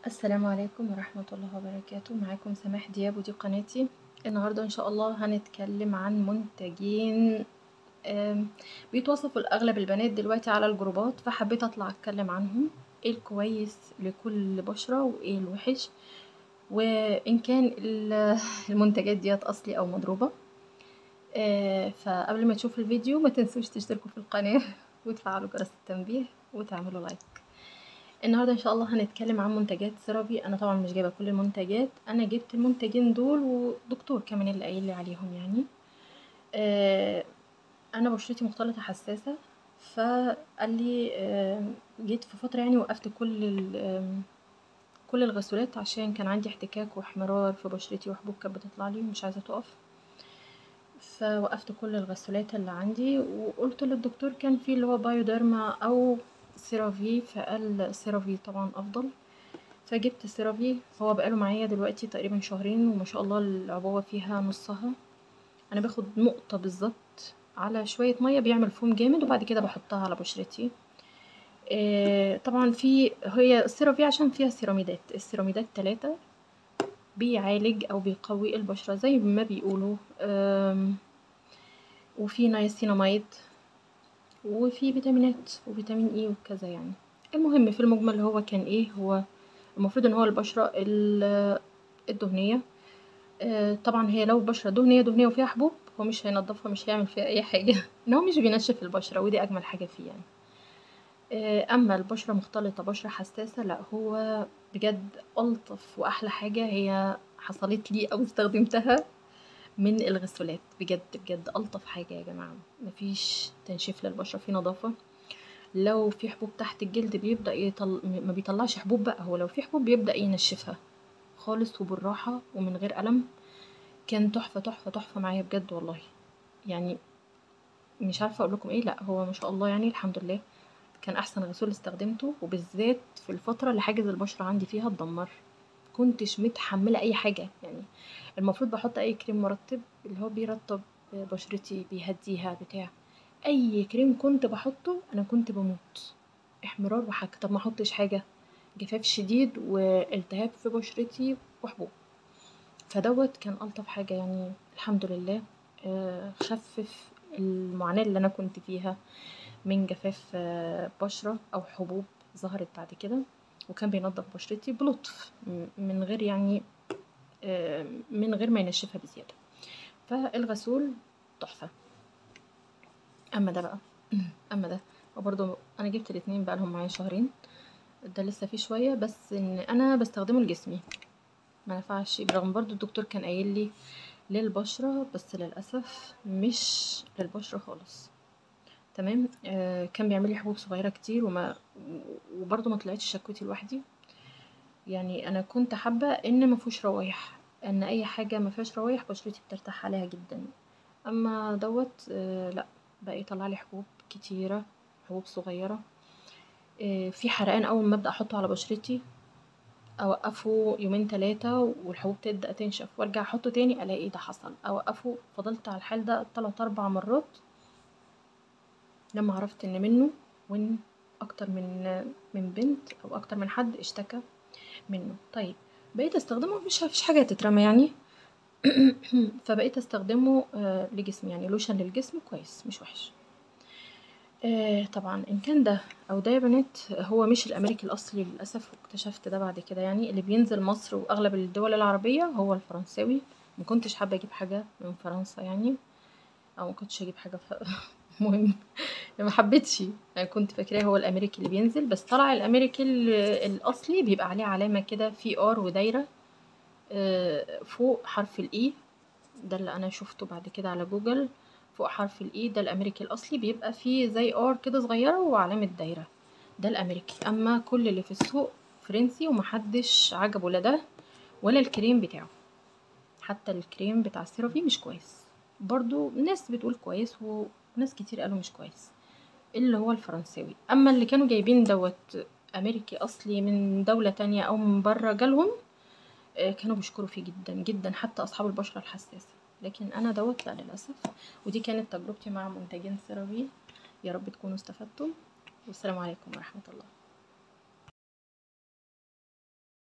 السلام عليكم ورحمة الله وبركاته معاكم سماح دياب ودي قناتي النهاردة ان شاء الله هنتكلم عن منتجين آم، بيتوصفوا لأغلب البنات دلوقتي على الجروبات فحبيت اطلع اتكلم عنهم ايه الكويس لكل بشرة وايه الوحش وان كان ال- المنتجات ديت اصلي او مضروبة آه، فقبل ما تشوفوا الفيديو ما تنسوش تشتركوا في القناة وتفعلوا جرس التنبيه وتعملوا لايك النهارده ان شاء الله هنتكلم عن منتجات سيرافي انا طبعا مش جايبه كل المنتجات انا جبت المنتجين دول ودكتور كمان اللي قايل لي عليهم يعني آه انا بشرتي مختلطه حساسه فقال لي آه جيت في فتره يعني وقفت كل ال- آم، كل الغسولات عشان كان عندي احتكاك واحمرار في بشرتي وحبوب كانت بتطلع لي ومش عايزه تقف فوقفت كل الغسولات اللي عندي وقلت للدكتور كان في اللي هو بايوديرما او سيرافي فقال سيرافي طبعا افضل فجبت سيرافي هو بقاله معايا دلوقتي تقريبا شهرين وما شاء الله العبوة فيها نصها انا باخد نقطة بالظبط على شوية مية بيعمل فوم جامد وبعد كده بحطها على بشرتي آه، طبعا في هي السيرافي عشان فيها سيراميدات السيراميدات تلاتة بيعالج او بيقوي البشرة زي ما بيقولوا آم، وفي نياسيناميد وفي فيتامينات وفيتامين اي وكذا يعني المهم في المجمل هو كان ايه هو المفروض ان هو البشرة ال- الدهنية آه، طبعا هي لو بشرة دهنية دهنية وفيها حبوب هو مش هينضفها مش هيعمل فيها اي حاجة ان هو مش بينشف البشرة ودي اجمل حاجة فيه يعني آه، اما البشرة مختلطة بشرة حساسة لا هو بجد الطف واحلى حاجة هي حصلت لي او استخدمتها من الغسولات بجد بجد الطف حاجة يا جماعة مفيش تنشيف للبشرة في نظافة لو في حبوب تحت الجلد بيبدأ يطل... ما بيطلعش حبوب بقى هو لو في حبوب بيبدأ ينشفها خالص وبالراحة ومن غير ألم كان تحفة تحفة تحفة معايا بجد والله يعني مش عارفة أقول لكم إيه لأ هو ما شاء الله يعني الحمد لله كان أحسن غسول استخدمته وبالذات في الفترة اللي حاجز البشرة عندي فيها اتدمر كنتش متحملة أي حاجة يعني المفروض بحط أي كريم مرطب اللي هو بيرطب بشرتي بيهديها بتاع أي كريم كنت بحطه أنا كنت بموت احمرار وحاجة طب ما احطش حاجة جفاف شديد والتهاب في بشرتي وحبوب فدوت كان ألطف حاجة يعني الحمد لله آه، خفف المعاناة اللي أنا كنت فيها من جفاف آه، بشرة أو حبوب ظهرت بعد كده وكان بينضف بشرتي بلطف م- من غير يعني آه، من غير ما ينشفها بزيادة فالغسول تحفة أما ده بقى أما ده وبرضه أنا جبت الاتنين بقى لهم معايا شهرين ده لسه فيه شوية بس إن أنا بستخدمه لجسمي ما نفعش برغم برضو الدكتور كان قايل لي للبشرة بس للأسف مش للبشرة خالص تمام آه كان بيعمل لي حبوب صغيرة كتير وما وبرضو ما طلعتش شكوتي لوحدي يعني انا كنت حابة ان ما فيهوش روايح ان اي حاجة ما فيهاش روايح بشرتي بترتاح عليها جدا اما دوت آه لا بقى يطلع لي حبوب كتيرة حبوب صغيرة آه في حرقان اول ما ابدا احطه على بشرتي اوقفه يومين ثلاثة والحبوب تبدا تنشف وارجع احطه تاني الاقي ده حصل اوقفه فضلت على الحال ده تلات اربع مرات لما عرفت ان منه وان اكتر من من بنت او اكتر من حد اشتكى منه طيب بقيت استخدمه مش مفيش حاجه تترمى يعني فبقيت استخدمه آه، لجسمي يعني لوشن للجسم كويس مش وحش آه، طبعا ان كان ده او ده يا بنات هو مش الامريكي الاصلي للاسف واكتشفت ده بعد كده يعني اللي بينزل مصر واغلب الدول العربيه هو الفرنساوي ما كنتش حابه اجيب حاجه من فرنسا يعني او ما كنتش اجيب حاجه ف... مهم ما حبيتش يعني كنت فاكراه هو الامريكي اللي بينزل بس طلع الامريكي ال- الاصلي بيبقى عليه علامه كده في ار ودايره آه، فوق حرف الاي ده اللي انا شفته بعد كده على جوجل فوق حرف الاي ده الامريكي الاصلي بيبقى فيه زي ار كده صغيره وعلامه دايره ده الامريكي اما كل اللي في السوق فرنسي ومحدش عجبه لا ده ولا الكريم بتاعه حتى الكريم بتاع السيرافي مش كويس برضو ناس بتقول كويس وناس كتير قالوا مش كويس اللي هو الفرنساوي اما اللي كانوا جايبين دوت امريكي اصلي من دولة تانية او من بره جالهم آه، كانوا بيشكروا فيه جدا جدا حتى اصحاب البشرة الحساسة لكن انا دوت لا للاسف ودي كانت تجربتي مع منتجين سيرافي يا رب تكونوا استفدتم والسلام عليكم ورحمة الله